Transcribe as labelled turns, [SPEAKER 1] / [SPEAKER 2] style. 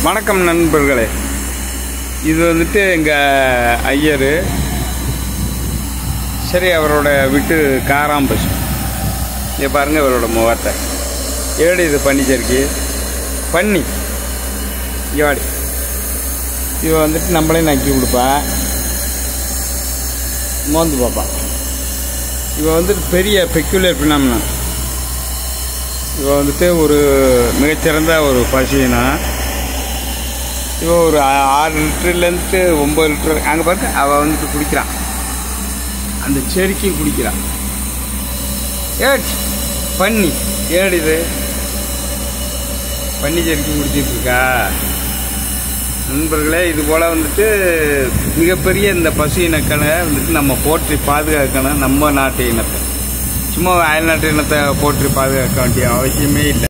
[SPEAKER 1] வணக்கம் நண்பர்களே இது வந்துட்டு எங்கள் ஐயர் சரி அவரோட வீட்டு காராம் பசு இங்கே பாருங்கள் இவரோட முகத்தை ஏடு இது பன்னிச்சரிக்கி பண்ணி இங்கே வாடி இவ வந்துட்டு நம்மளே நக்கி கொடுப்பா மோந்து பார்ப்பான் இவ வந்துட்டு பெரிய பெக்குலர் பினாமினா இவ வந்துட்டு ஒரு மிகச்சிறந்த ஒரு பசினா இவ ஒரு ஆ- ஆறு லிட்டர்லேருந்து ஒம்பது லிட்டர் அங்கே பாருங்க அவள் வந்துட்டு குடிக்கிறான் அந்த செடிக்கு குடிக்கிறான் ஏட் பண்ணி ஏடு இது பண்ணி செடிக்கு குடிச்சிட்டு இருக்கா நண்பர்களே இது போல் வந்துட்டு மிகப்பெரிய இந்த பசு இனக்களை வந்துட்டு நம்ம போற்றி பாதுகாக்கணும் நம்ம நாட்டு இனத்தை சும்மா அயல் நாட்டு இனத்தை போற்றி பாதுகாக்க வேண்டிய அவசியமே இல்லை